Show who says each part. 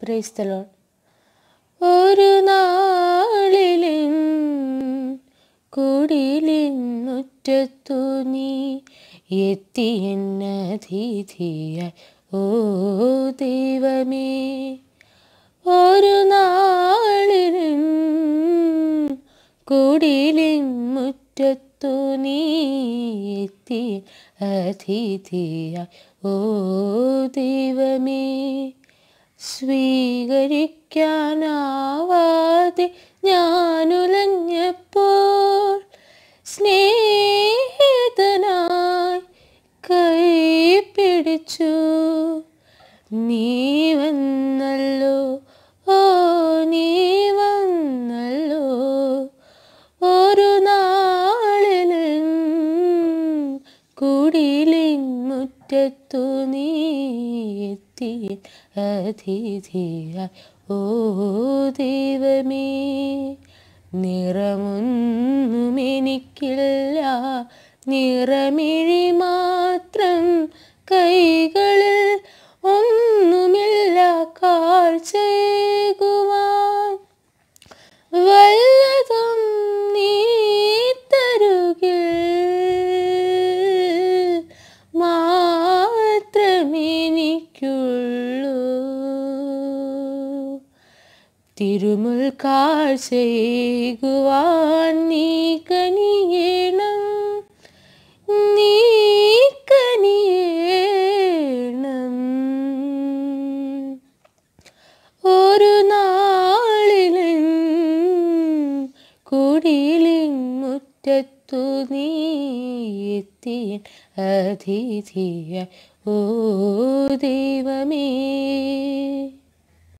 Speaker 1: പ്രൈസ്തലോ ഒരു നാളിലിൻ കുടിലിൻ മുറ്റത്തു നീ എത്തി എന്നതിഥിയായി ഓ ദൈവമേ ഒരു നാളിലിൻ കുടിലിൻ മുറ്റത്തു നീ എത്തി അതിഥിയായി ഓ ദൈവമേ സ്വീകരിക്കാനാവാതെ ഞാനുലഞ്ഞപ്പോൾ സ്നേഹിതനായി കൈ പിടിച്ചു നീ വന്നല്ലോ ഓ നീ വന്നല്ലോ ഒരു നാളിലും കുടിലിൻ മുറ്റത്തു നീ എത്തി അതിഥിയായി ഓ ദൈവമേ നിറമൊന്നും എനിക്കില്ല നിറമിഴി മാത്രം കൈകളിൽ ഒന്നുമില്ല കാഴ്ചയേകുവാൻ വല്ലതും നീ തരുകിൽ മാത്രമെനിക്കുള്ളൂ തിരുമുൽ കാഴ്ചയേകുവാൻ നീ കനിയേണം നീ കനിയേണം ഒരു നാളിലും കുടിലിൻ മുറ്റത്തു നീ എത്തി അതിഥിയ ഓ ദൈവമേ